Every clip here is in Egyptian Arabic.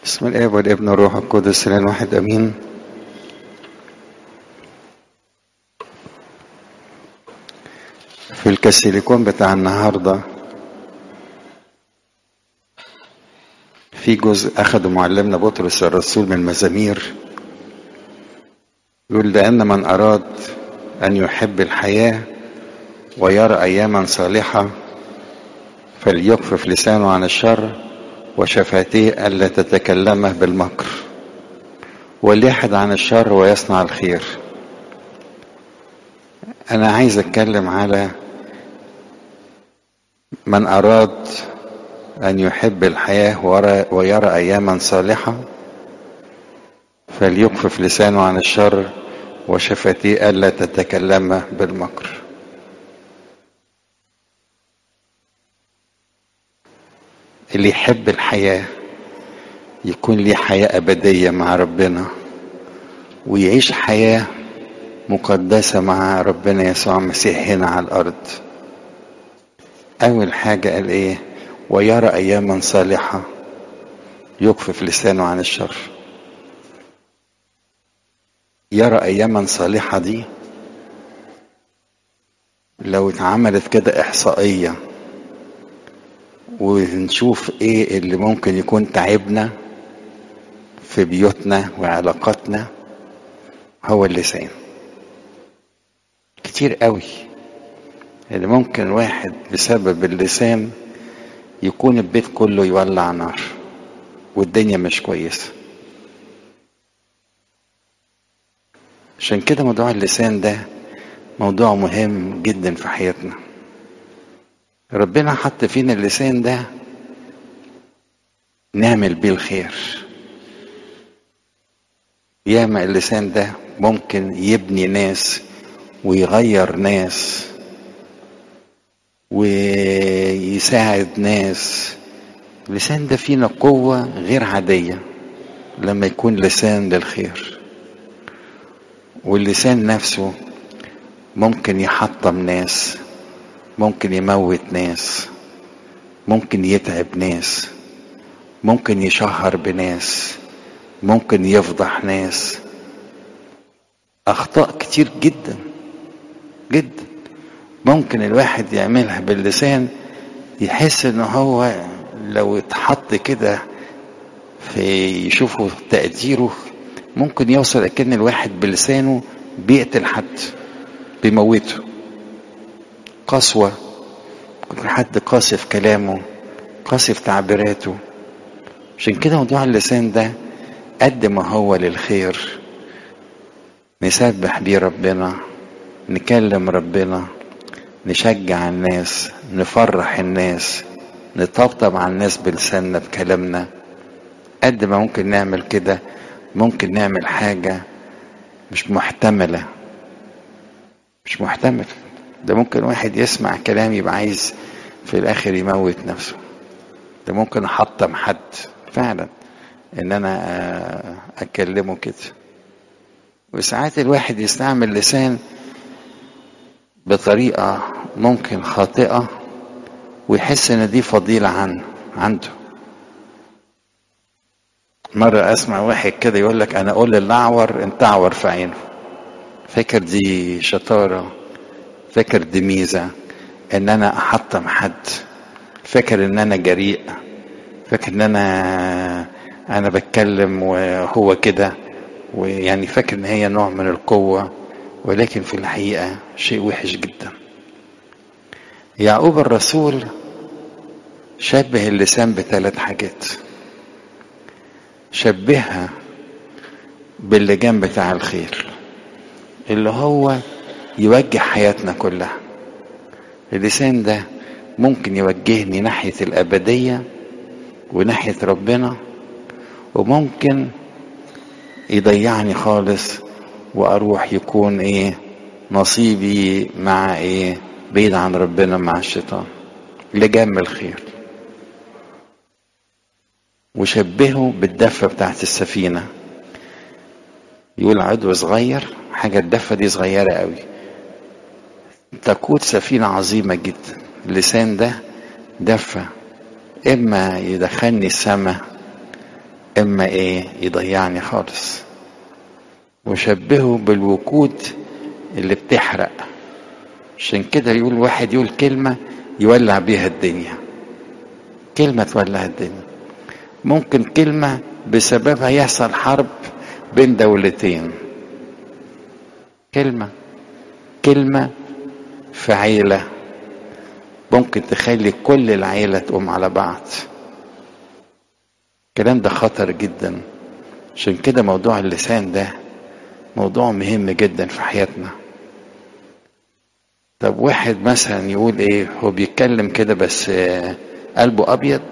بسم الاب والابن والروح القدس الان واحد امين في الكسيليكون بتاع النهارده في جزء اخده معلمنا بطرس الرسول من المزامير يقول لان من اراد ان يحب الحياه ويرى اياما صالحه فليكفف لسانه عن الشر وشفتيه ألا تتكلمه بالمكر وليحد عن الشر ويصنع الخير أنا عايز أتكلم على من أراد أن يحب الحياة ويرى أياما صالحة فليكفف لسانه عن الشر وشفتيه ألا تتكلمه بالمكر اللي يحب الحياة يكون ليه حياة أبدية مع ربنا ويعيش حياة مقدسة مع ربنا يسوع المسيح هنا على الأرض أول حاجة قال إيه ويرى أياما صالحة يكفف لسانه عن الشر يرى أياما صالحة دي لو اتعملت كده إحصائية ونشوف ايه اللي ممكن يكون تعبنا في بيوتنا وعلاقاتنا هو اللسان كتير قوي اللي ممكن واحد بسبب اللسان يكون البيت كله يولع نار والدنيا مش كويسة عشان كده موضوع اللسان ده موضوع مهم جدا في حياتنا ربنا حط فينا اللسان ده نعمل بيه الخير ياما اللسان ده ممكن يبني ناس ويغير ناس ويساعد ناس اللسان ده فينا قوة غير عادية لما يكون لسان للخير واللسان نفسه ممكن يحطم ناس ممكن يموت ناس ممكن يتعب ناس ممكن يشهر بناس ممكن يفضح ناس اخطاء كتير جدا جدا ممكن الواحد يعملها باللسان يحس ان هو لو اتحط كده في يشوفوا تقديره ممكن يوصل اكن الواحد بلسانه بيقتل حد بيموته قسوة يكون حد قاسي في كلامه قاسي في تعبيراته عشان كده موضوع اللسان ده قد ما هو للخير نسبح بيه ربنا نكلم ربنا نشجع الناس نفرح الناس نطبطب على الناس بلساننا بكلامنا قد ما ممكن نعمل كده ممكن نعمل حاجة مش محتملة مش محتملة ده ممكن واحد يسمع كلام يبقى عايز في الاخر يموت نفسه ده ممكن احطم حد فعلا ان انا اكلمه كده وساعات الواحد يستعمل لسان بطريقة ممكن خاطئة ويحس ان دي فضيلة عنه عنده مرة اسمع واحد كده يقول لك انا اقول للاعور انت اعور في عينه فاكر دي شطاره فاكر دي ميزة ان انا احطم حد فاكر ان انا جريء فاكر ان انا انا بتكلم وهو كده ويعني فاكر ان هي نوع من القوة ولكن في الحقيقة شيء وحش جدا يعقوب الرسول شبه اللسان بثلاث حاجات شبهها باللجام بتاع الخير اللي هو يوجه حياتنا كلها اللسان ده ممكن يوجهني ناحية الأبدية وناحية ربنا وممكن يضيعني خالص وأروح يكون إيه نصيبي مع إيه بعيد عن ربنا مع الشيطان لجم الخير وشبهه بالدفة بتاعت السفينة يقول عضو صغير حاجة الدفة دي صغيرة قوي تقود سفينة عظيمة جدا اللسان ده دفة إما يدخلني السماء اما ايه يضيعني خالص وشبهه بالوقود اللي بتحرق عشان كده يقول واحد يقول كلمة يولع بيها الدنيا كلمة تولع الدنيا ممكن كلمة بسببها يحصل حرب بين دولتين كلمة كلمة في عيلة ممكن تخلي كل العيلة تقوم على بعض الكلام ده خطر جدا عشان كده موضوع اللسان ده موضوع مهم جدا في حياتنا طب واحد مثلا يقول ايه هو بيتكلم كده بس قلبه ابيض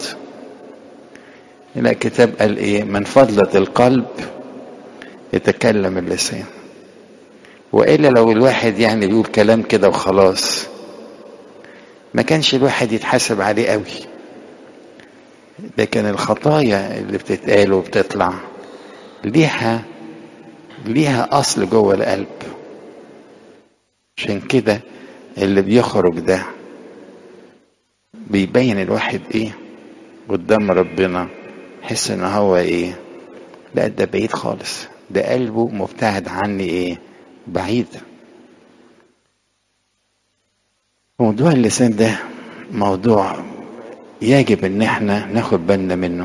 لا كتاب قال ايه من فضلة القلب يتكلم اللسان والا لو الواحد يعني بيقول كلام كده وخلاص ما كانش الواحد يتحاسب عليه قوي لكن الخطايا اللي بتتقال وبتطلع ليها ليها اصل جوه القلب عشان كده اللي بيخرج ده بيبين الواحد ايه قدام ربنا يحس ان هو ايه لا ده بعيد خالص ده قلبه مبتعد عني ايه بعيد موضوع اللسان ده موضوع يجب ان احنا ناخد بالنا منه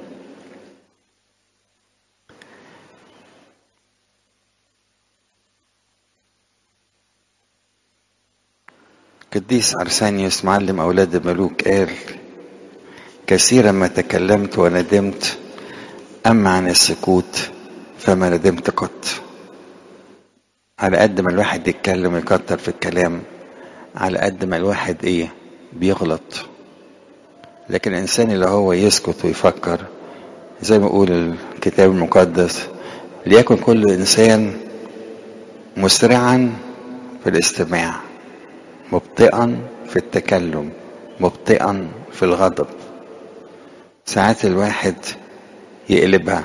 قديس أرسانيوس معلم أولاد الملوك قال كثيرا ما تكلمت وندمت أما عن السكوت فما ندمت قط على قد ما الواحد يتكلم ويكتر في الكلام على قد ما الواحد ايه بيغلط لكن الانسان اللي هو يسكت ويفكر زي ما يقول الكتاب المقدس ليكن كل انسان مسرعا في الاستماع مبطئا في التكلم مبطئا في الغضب ساعات الواحد يقلبها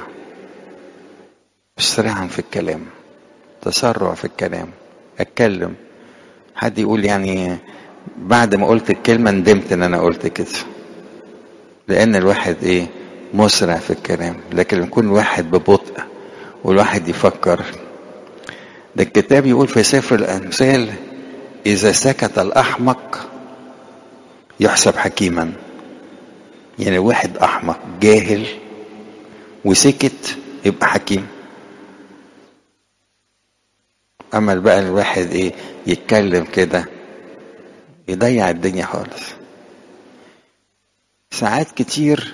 مسرعا في الكلام تسرع في الكلام اتكلم حد يقول يعني بعد ما قلت الكلمة ندمت ان انا قلت كده لان الواحد ايه مسرع في الكلام لكن يكون الواحد ببطء والواحد يفكر ده الكتاب يقول في سفر الامثال اذا سكت الاحمق يحسب حكيما يعني واحد احمق جاهل وسكت يبقى حكيم اما بقى الواحد ايه يتكلم كده يضيع الدنيا خالص ساعات كتير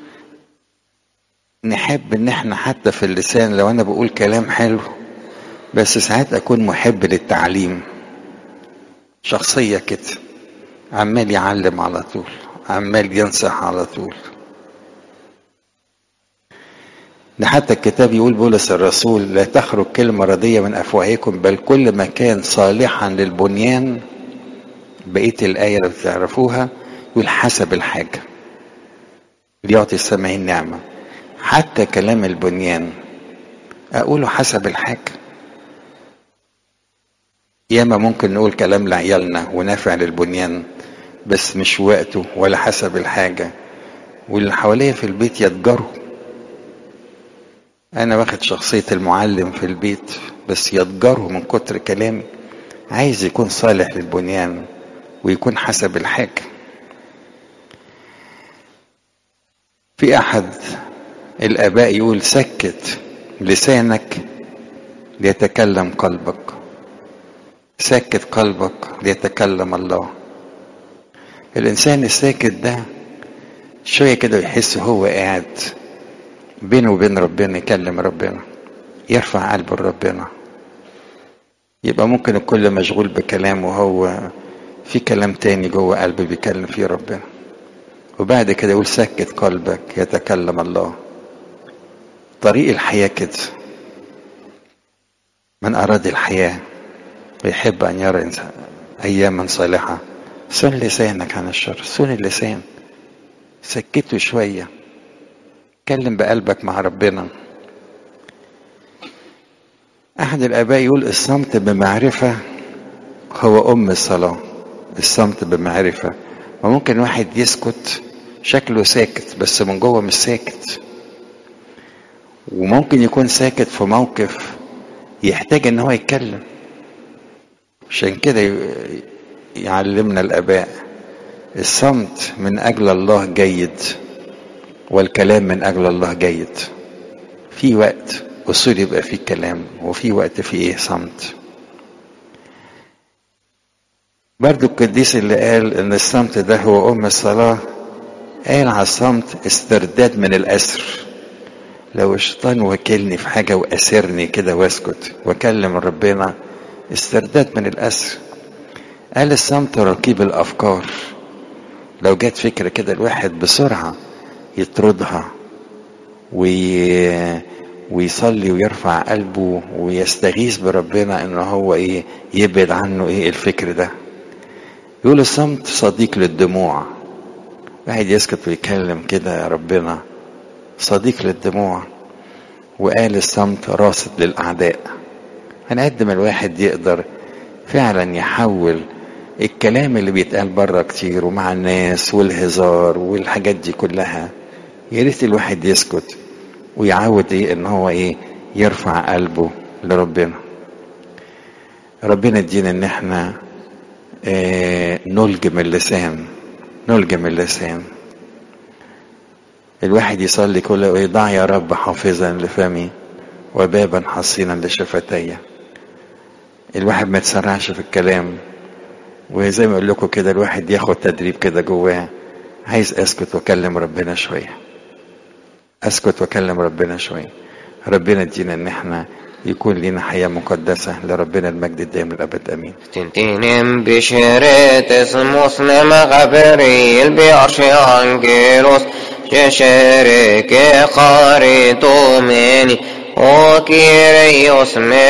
نحب ان احنا حتى في اللسان لو انا بقول كلام حلو بس ساعات اكون محب للتعليم شخصية كده عمال يعلم على طول عمال ينصح على طول ده حتى الكتاب يقول بولس الرسول لا تخرج كلمة ردية من أفواهكم بل كل ما كان صالحا للبنيان بقية الآية اللي بتعرفوها يقول حسب الحاجة ليعطي السامعين نعمة حتى كلام البنيان أقوله حسب الحاجة ياما ممكن نقول كلام لعيالنا ونافع للبنيان بس مش وقته ولا حسب الحاجة واللي حواليا في البيت يتجروا أنا واخد شخصية المعلم في البيت بس يتجروا من كتر كلامي عايز يكون صالح للبنيان ويكون حسب الحاجة في أحد الآباء يقول سكت لسانك ليتكلم قلبك سكت قلبك ليتكلم الله الإنسان الساكت ده شوية كده يحس هو قاعد بينه وبين ربنا يكلم ربنا يرفع قلبه لربنا يبقى ممكن الكل مشغول بكلام وهو في كلام تاني جوه قلبه بيكلم فيه ربنا وبعد كده يقول سكت قلبك يتكلم الله طريق الحياة كده من أراد الحياة ويحب أن يرى أياما صالحة سن لسانك عن الشر سن اللسان سكته شوية اتكلم بقلبك مع ربنا أحد الآباء يقول الصمت بمعرفة هو أم الصلاة الصمت بمعرفة وممكن واحد يسكت شكله ساكت بس من جوه مش ساكت وممكن يكون ساكت في موقف يحتاج ان هو يتكلم عشان كده يعلمنا الاباء الصمت من اجل الله جيد والكلام من اجل الله جيد في وقت اصول يبقى فيه كلام وفي وقت فيه ايه صمت برضو القديس اللي قال ان الصمت ده هو ام الصلاة قال على الصمت استرداد من الاسر لو الشيطان وكلني في حاجة واسرني كده واسكت واكلم ربنا استرداد من الاسر قال الصمت رقيب الافكار لو جت فكرة كده الواحد بسرعة يطردها وي... ويصلي ويرفع قلبه ويستغيث بربنا ان هو ايه يبعد عنه ايه الفكر ده يقول الصمت صديق للدموع واحد يسكت ويتكلم كده يا ربنا صديق للدموع وقال الصمت راصد للأعداء أنا قد ما الواحد يقدر فعلا يحول الكلام اللي بيتقال بره كتير ومع الناس والهزار والحاجات دي كلها يا ريت الواحد يسكت ويعود ايه ان هو ايه يرفع قلبه لربنا ربنا يدينا ان احنا آه نلجم اللسان نلجم اللسان الواحد يصلي كل ايه ضع يا رب حافظا لفمي وبابا حصينا لشفتي الواحد ما يتسرعش في الكلام وزي ما اقول لكم كده الواحد ياخد تدريب كده جواه عايز اسكت واكلم ربنا شويه اسكت واكلم ربنا شويه ربنا يدينا ان احنا يكون لنا حياه مقدسه لربنا المجد الدائم الابد امين تنتينم بشريت اسم مسلم غبريل بأرشي أنجيلوس ششرك قاري توميني وكيري اسمي